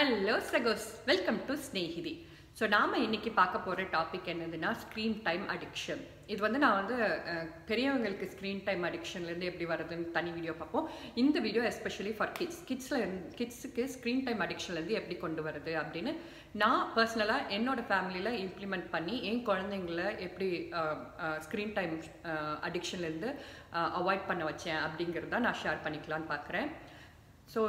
Hello சகோஸ் welcome to Snehithi so நாம் இன்னைக்கு பார்க்க போகிற டாபிக் என்னதுன்னா ஸ்க்ரீன் டைம் அடிக்ஷன் இது வந்து நான் வந்து அஹ், பெரியவங்களுக்கு ஸ்க்ரீன் டைம் அடிக்ஷன்லேருந்து எப்படி வருதுன்னு தனி வீடியோ பார்ப்போம் இந்த வீடியோ எஸ்பெஷலி ஃபார் கிட்ஸ் கிட்ஸில் கிட்ஸுக்கு ஸ்க்ரீன் டைம் அடிக்ஷன்லேருந்து எப்படி கொண்டு வருது அப்படின்னு நான் பர்சனலாக என்னோட ஃபேமிலியில் இம்ப்ளிமெண்ட் பண்ணி என் குழந்தைங்கள எப்படி ஸ்க்ரீன் டைம் அடிக்ஷன்லேருந்து அவாய்ட் பண்ண வச்சேன் அப்படிங்கிறத நான் ஷேர் பண்ணிக்கலான்னு பார்க்குறேன் ஸோ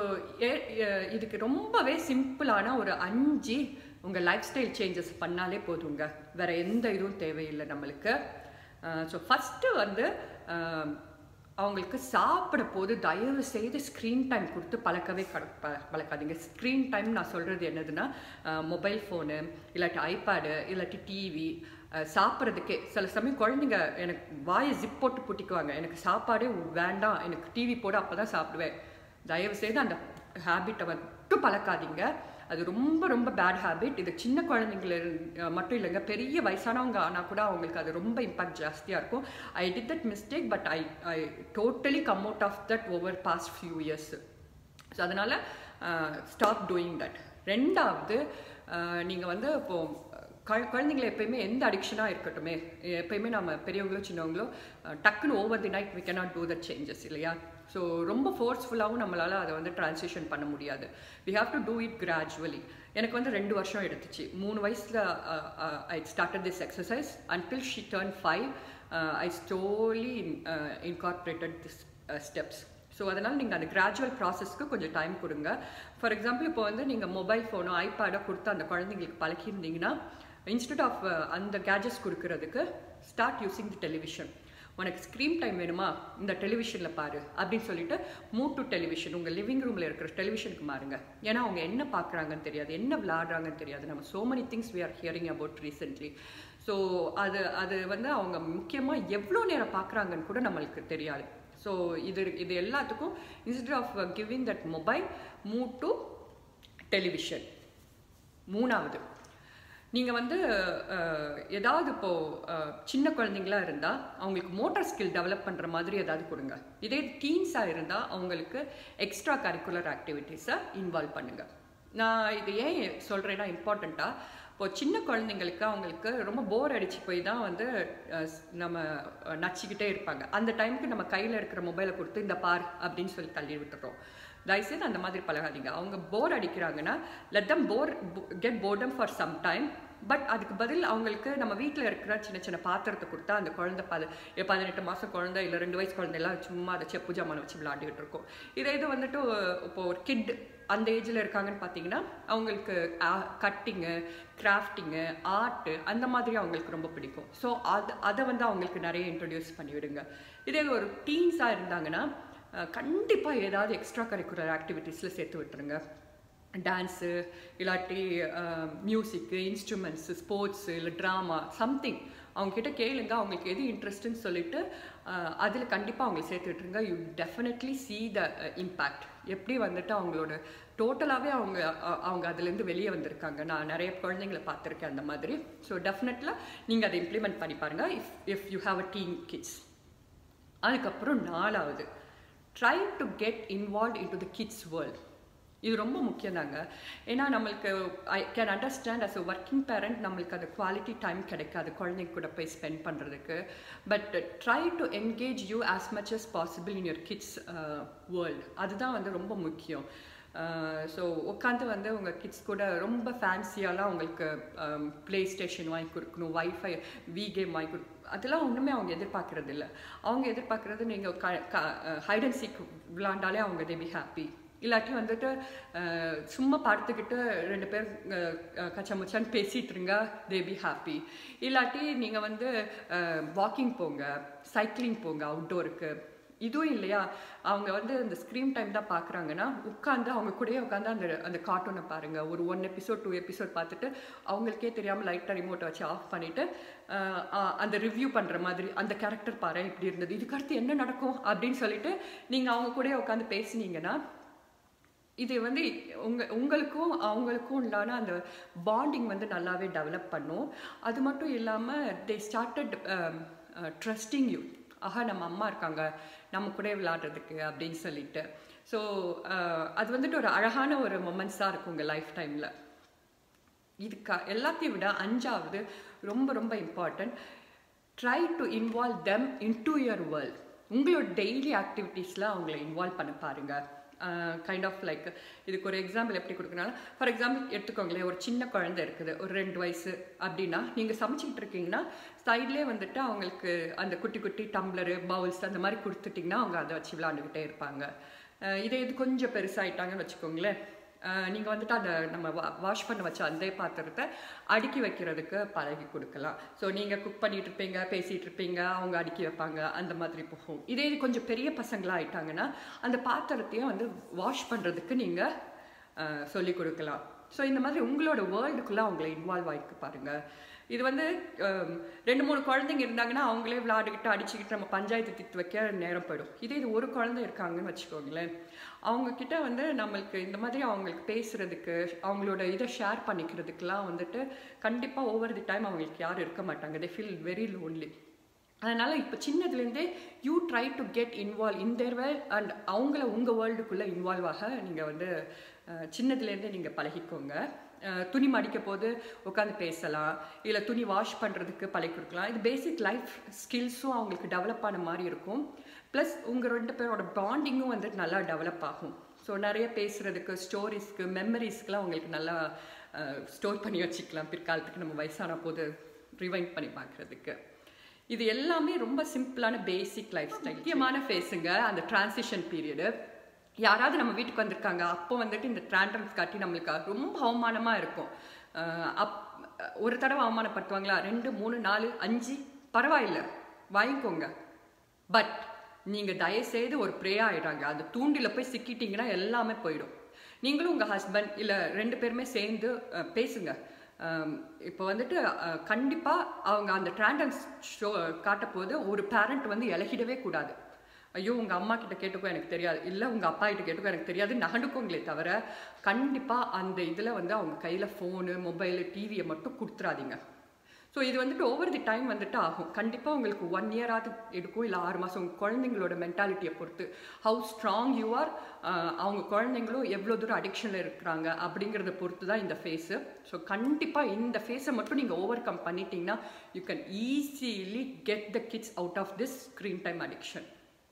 இதுக்கு ரொம்பவே சிம்பிளான ஒரு அஞ்சு உங்கள் லைஃப் ஸ்டைல் சேஞ்சஸ் பண்ணாலே போதுங்க வேற எந்த இதுவும் தேவையில்லை நம்மளுக்கு ஸோ ஃபஸ்ட்டு வந்து அஹ், அவங்களுக்கு சாப்பிட போது தயவு செய்து ஸ்க்ரீன் டைம் கொடுத்து பழக்கவே கட ப- பழக்காதீங்க ஸ்க்ரீன் டைம் நான் சொல்கிறது என்னதுன்னா மொபைல் ஃபோனு இல்லாட்டி ஐபேடு இல்லாட்டி டிவி சாப்பிட்றதுக்கே சில சமயம் குழந்தைங்க எனக்கு வாயை ஜிப் போட்டு பூட்டிக்குவாங்க எனக்கு சாப்பாடே வேண்டாம் எனக்கு டிவி போட அப்போ தான் சாப்பிடுவேன் தயவு செய்து அந்த ஹேபிட்டை மட்டும் பழக்காதீங்க அது ரொம்ப ரொம்ப பேட் ஹேபிட் இது சின்ன குழந்தைங்கள அஹ், மட்டும் இல்லைங்க பெரிய வயசானவங்க ஆனால் கூட அவங்களுக்கு அது ரொம்ப இம்பாக்ட் ஜாஸ்தியாக இருக்கும் I did that mistake but I I totally come out of that over past few years so அதனால் ஸ்டாப் டூயிங் தட் ரெண்டாவது நீங்கள் வந்து இப்போது கு- குழந்தைங்களை எப்பயுமே எந்த அடிக்ஷனாக இருக்கட்டுமே எப்பயுமே நம்ம பெரியவங்களோ சின்னவங்களோ அஹ், டக்குன்னு over the night we cannot do that changes இல்லையா ஸோ ரொம்ப ஃபோர்ஸ்ஃபுல்லாகவும் நம்மளால் அதை வந்து ட்ரான்சிஷன் பண்ண முடியாது we have to do it gradually எனக்கு வந்து ரெண்டு வருஷம் எடுத்துச்சு மூணு வயசில் I started this exercise until she turn five I slowly incorporated this steps so அதனால் நீங்கள் அந்த கிராஜுவல் ப்ராசஸ்க்கு கொஞ்சம் டைம் கொடுங்க ஃபார் எக்ஸாம்பிள் இப்போ வந்து நீங்கள் மொபைல் ஃபோனோ ஐபேடோ கொடுத்து அந்த குழந்தைங்களுக்கு பழக்கியிருந்தீங்கன்னா இன்ஸ்டெட் ஆஃப் அந்த கேஜெட்ஸ் கொடுக்கறதுக்கு ஸ்டார்ட் யூஸிங் தி டெலிவிஷன் உனக்கு ஸ்க்ரீன் டைம் வேணுமா இந்த டெலிவிஷனில் பாரு அப்படின்னு சொல்லிட்டு மூட் டு டெலிவிஷன் உங்கள் லிவிங் ரூமில் இருக்கிற டெலிவிஷனுக்கு மாறுங்க ஏன்னா அவங்க என்ன பார்க்குறாங்கன்னு தெரியாது என்ன விளையாடுறாங்கன்னு தெரியாது நம்ம so many things we are hearing about recently so அது அது வந்து அவங்க முக்கியமாக எவ்வளோ நேரம் பார்க்குறாங்கன்னு கூட நம்மளுக்கு தெரியாது ஸோ இது இது எல்லாத்துக்கும் instead of giving that mobile move to television மூணாவது நீங்கள் வந்து அஹ், ஏதாவது இப்போது சின்ன குழந்தைங்களா இருந்தால் அவங்களுக்கு மோட்டார் ஸ்கில் டெவலப் பண்ணுற மாதிரி ஏதாவது கொடுங்க இதே டீன்ஸாக இருந்தால் அவங்களுக்கு எக்ஸ்ட்ரா கரிக்குலர் ஆக்டிவிட்டீஸை இன்வால்வ் பண்ணுங்கள் நான் இது ஏன் சொல்கிறேன்னா இம்பார்ட்டண்ட்டாக இப்போ சின்ன குழந்தைங்களுக்கு அவங்களுக்கு ரொம்ப போர் அடிச்சு போய் தான் வந்து அஹ், ஸ்- நம்ம அஹ், நச்சிக்கிட்டே இருப்பாங்க அந்த டைமுக்கு நம்ம கையில் இருக்கிற மொபைலை கொடுத்து இந்த பார் அப்படின்னு சொல்லி தள்ளி விட்டுறோம் தயவுசெய்து அந்த மாதிரி பழகாதீங்க அவங்க போர் அடிக்கிறாங்கன்னா let them bore get boredom for some time but அதுக்கு பதில் அவங்களுக்கு நம்ம வீட்டில் இருக்கிற சின்ன சின்ன பாத்திரத்தை கொடுத்தா அந்த குழந்தை பது எ- பதினெட்டு மாதம் குழந்தை இல்லை ரெண்டு வயசு குழந்தை எல்லாம் சும்மா அதை செப்பு ஜாமான் வச்சு விளையாடிக்கிட்டு இருக்கோம் இதே இது வந்துட்டு இப்போ ஒரு கிட் அந்த ஏஜில் இருக்காங்கன்னு பார்த்தீங்கன்னா அவங்களுக்கு கட்டிங்கு கிராஃப்டிங்கு ஆர்ட்டு அந்த மாதிரி அவங்களுக்கு ரொம்ப பிடிக்கும் ஸோ அது அதை வந்து அவங்களுக்கு நிறைய இன்ட்ரடியூஸ் பண்ணி விடுங்க இதே ஒரு டீன்ஸாக இருந்தாங்கன்னா கண்டிப்பாக ஏதாவது எக்ஸ்ட்ரா கரிக்குலர் ஆக்டிவிட்டீஸில் சேர்த்து விட்டுருங்க டான்ஸு இல்லாட்டி மியூசிக்கு இன்ஸ்ட்ருமெண்ட்ஸு ஸ்போர்ட்ஸு இல்லை ட்ராமா சம்திங் அவங்கக்கிட்ட கேளுங்க அவங்களுக்கு எது இன்ட்ரெஸ்ட்டுன்னு சொல்லிட்டு அதில் கண்டிப்பாக அவங்களை சேர்த்து விட்டுருங்க you definitely see the impact எப்படி வந்துட்டு அவங்களோட டோட்டலாகவே அவங்க அஹ், அவங்க அதுலேருந்து வெளியே வந்திருக்காங்க நான் நிறைய குழந்தைங்களை பார்த்துருக்கேன் அந்த மாதிரி ஸோ டெஃபினெட்லாக நீங்கள் அதை இம்ப்ளிமெண்ட் பண்ணி பாருங்கள் if if you have a teen kids அதுக்கப்புறம் நாலாவது try to get involve in to the kids world இது ரொம்ப முக்கியம் தாங்க ஏன்னா நம்மளுக்கு I can understand as a working parent நம்மளுக்கு அந்த குவாலிட்டி டைம் கிடைக்காது குழந்தைங்க கூட போய் ஸ்பெண்ட் பண்ணுறதுக்கு but try to engage you as much as possible in your kids world அதுதான் வந்து ரொம்ப முக்கியம் ஸோ உட்காந்து வந்து உங்கள் கிட்ஸ் கூட ரொம்ப ஃபேன்சியாலாம் உங்களுக்கு ப்ளே ஸ்டேஷன் வாங்கி கொடுக்கணும் வைஃபை வி கேம் வாங்கி கொடு அதெல்லாம் ஒன்றுமே அவங்க எதிர்பார்க்கறது இல்லை அவங்க எதிர்பார்க்கறது நீங்கள் க ஹைட் அண்ட் சீக் விளாண்டாலே அவங்க தே பி ஹாப்பி இல்லாட்டி வந்துட்டு அஹ், சும்மா படுத்துக்கிட்டு ரெண்டு பேர் அஹ், அஹ், கச்சமுச்சான்னு பேசிட்டு இருங்க தே பி ஹாப்பி இல்லாட்டி நீங்கள் வந்து வாக்கிங் போங்க சைக்கிளிங் போங்க அவுட்டோருக்கு இதுவும் இல்லையா அவங்க வந்து அந்த ஸ்க்ரீன் டைம் தான் பார்க்குறாங்கன்னா உட்காந்து அவங்க கூடயே உட்காந்து அந்த அந்த கார்ட்டூனை பாருங்கள் ஒரு ஒன் எபிசோட் டூ எபிசோட் பார்த்துட்டு அவங்களுக்கே தெரியாமல் லைட்டாக ரிமோட்டை வச்சு ஆஃப் பண்ணிவிட்டு அந்த ரிவ்யூ பண்ணுற மாதிரி அந்த கேரக்டர் பாரு இப்படி இருந்தது இதுக்கு அடுத்து என்ன நடக்கும் அப்படின்னு சொல்லிட்டு நீங்கள் அவங்க கூடயே உட்காந்து பேசுனீங்கன்னா இது வந்து உங்க உங்களுக்கும் அவங்களுக்கும் உண்டான அந்த பாண்டிங் வந்து நல்லாவே டெவலப் பண்ணும் அது மட்டும் இல்லாமல் தே ஸ்டார்டட் ட்ரஸ்டிங் யூ ஆஹா நம்ம அம்மா இருக்காங்க நம்ம கூட விளையாடுறதுக்கு அப்படின்னு சொல்லிட்டு ஸோ அது வந்துட்டு ஒரு அழகான ஒரு மொமெண்ட்ஸாக இருக்கும் உங்கள் லைஃப் டைமில் இதுக்கா எல்லாத்தையும் விட அஞ்சாவது ரொம்ப ரொம்ப important try to involve them into your world உங்களோட டெய்லி ஆக்டிவிட்டீஸில் அவங்கள இன்வால்வ் பண்ண பாருங்கள் கைண்ட் ஆஃப் லைக் இதுக்கு ஒரு எக்ஸாம்பிள் எப்படி கொடுக்கனாலும் ஃபார் எக்ஸாம்பிள் எடுத்துக்கோங்களேன் ஒரு சின்ன குழந்தை இருக்குது ஒரு ரெண்டு வயசு அப்படின்னா நீங்கள் சமைச்சிக்கிட்டு இருக்கீங்கன்னா சைட்லேயே வந்துட்டு அவங்களுக்கு அந்த குட்டி குட்டி டம்ளரு பவுல்ஸ் அந்த மாதிரி கொடுத்துட்டிங்கன்னா அவங்க அதை வச்சு விளாண்டுக்கிட்டே இருப்பாங்க இதே இது கொஞ்சம் பெருசாயிட்டாங்கன்னு வச்சுக்கோங்களேன் நீங்கள் வந்துட்டு அந்த நம்ம வா வாஷ் பண்ண வச்ச அந்த பாத்திரத்தை அடுக்கி வைக்கிறதுக்கு பழகி கொடுக்கலாம் ஸோ நீங்கள் குக் பண்ணிட்டு இருப்பீங்க பேசிகிட்டு இருப்பீங்க அவங்க அடுக்கி வைப்பாங்க அந்த மாதிரி போகும் இதே இது கொஞ்சம் பெரிய பசங்களாக ஆயிட்டாங்கன்னா அந்த பாத்திரத்தையும் வந்து வாஷ் பண்ணுறதுக்கு நீங்கள் சொல்லி கொடுக்கலாம் ஸோ இந்த மாதிரி உங்களோட வேர்ல்டுக்குள்ளே அவங்கள இன்வால்வ் ஆகிக்க பாருங்கள் இது வந்து ரெண்டு மூணு குழந்தைங்க இருந்தாங்கன்னா அவங்களே விளையாடிக்கிட்டு அடிச்சுக்கிட்டு நம்ம பஞ்சாயத்து திட்டு வைக்க நேரம் போயிடும் இதே இது ஒரு குழந்தை இருக்காங்கன்னு வச்சுக்கோங்களேன் அவங்க கிட்ட வந்து நம்மளுக்கு இந்த மாதிரி அவங்களுக்கு பேசுறதுக்கு அவங்களோட இதை ஷேர் பண்ணிக்கிறதுக்கெலாம் வந்துட்டு கண்டிப்பாக ஓவர் தி டைம் அவங்களுக்கு யாரும் இருக்க மாட்டாங்க தே ஃபீல் வெரி லோன்லி அதனால் இப்போ சின்னதுலேருந்தே you try to get involve in their world and அவங்கள உங்கள் வேர்ல்டுக்குள்ளே இன்வால்வ் ஆக நீங்கள் வந்து சின்னதுலேருந்தே நீங்கள் பழகிக்கோங்க துணி மடிக்க போது உட்காந்து பேசலாம் இல்லை துணி வாஷ் பண்ணுறதுக்கு பழகி கொடுக்கலாம் இது பேசிக் லைஃப் ஸ்கில்ஸும் அவங்களுக்கு டெவலப் ஆன மாதிரி இருக்கும் ப்ளஸ் உங்கள் ரெண்டு பேரோட பாண்டிங்கும் வந்து நல்லா டெவலப் ஆகும் ஸோ நிறைய பேசுகிறதுக்கு ஸ்டோரிஸ்க்கு மெமரிஸ்க்கெலாம் அவங்களுக்கு நல்லா ஸ்டோர் பண்ணி வச்சுக்கலாம் பிற்காலத்துக்கு நம்ம வயசான போது ரிவைண்ட் பண்ணி பார்க்குறதுக்கு இது எல்லாமே ரொம்ப சிம்பிளான பேசிக் லைஃப் ஸ்டைல் முக்கியமான ஃபேஸுங்க அந்த டிரான்சிஷன் பீரியடு யாராவது நம்ம வீட்டுக்கு வந்திருக்காங்க அப்போ வந்துட்டு இந்த ட்ராண்டன்ஸ் காட்டி நம்மளுக்கு ரொம்ப அவமானமாக இருக்கும் அப் ஒரு தடவை அவமானப்படுத்துவாங்களா ரெண்டு மூணு நாலு அஞ்சு பரவாயில்ல வாங்கிக்கோங்க பட் நீங்கள் தயவுசெய்து ஒரு ப்ரே ஆகிடுறாங்க அது தூண்டில் போய் சிக்கிட்டீங்கன்னா எல்லாமே போயிடும் நீங்களும் உங்கள் ஹஸ்பண்ட் இல்லை ரெண்டு பேருமே சேர்ந்து பேசுங்க இப்போ வந்துட்டு கண்டிப்பாக அவங்க அந்த ட்ராண்டன்ஸ் ஷோ காட்டப்போது ஒரு பேரண்ட் வந்து இலகிடவே கூடாது ஐயோ உங்கள் அம்மா கிட்ட கேட்டுக்கோ எனக்கு தெரியாது இல்லை உங்கள் அப்பா கிட்ட கேட்டுக்கோ எனக்கு தெரியாது நகண்டுக்கோங்களே தவிர கண்டிப்பாக அந்த இதில் வந்து அவங்க கையில் ஃபோனு மொபைலு டிவியை மட்டும் கொடுத்துறாதீங்க ஸோ இது வந்துட்டு ஓவர் தி டைம் வந்துட்டு ஆகும் கண்டிப்பாக உங்களுக்கு ஒன் இயராவது எடுக்கும் இல்லை ஆறு மாதம் உங்கள் குழந்தைங்களோட மென்டாலிட்டியை பொறுத்து ஹவு ஸ்ட்ராங் யூ ஆர் அவங்க குழந்தைங்களும் எவ்வளோ தூரம் அடிக்ஷனில் இருக்கிறாங்க அப்படிங்கிறத பொறுத்து தான் இந்த ஃபேஸு ஸோ கண்டிப்பாக இந்த ஃபேஸை மட்டும் நீங்கள் ஓவர் கம் பண்ணிட்டீங்கன்னா you can easily get the kids out of this screen time addiction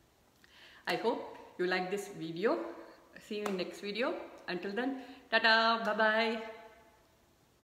I hope you like this video. See you in next video. Until then, ta-ta, bye-bye.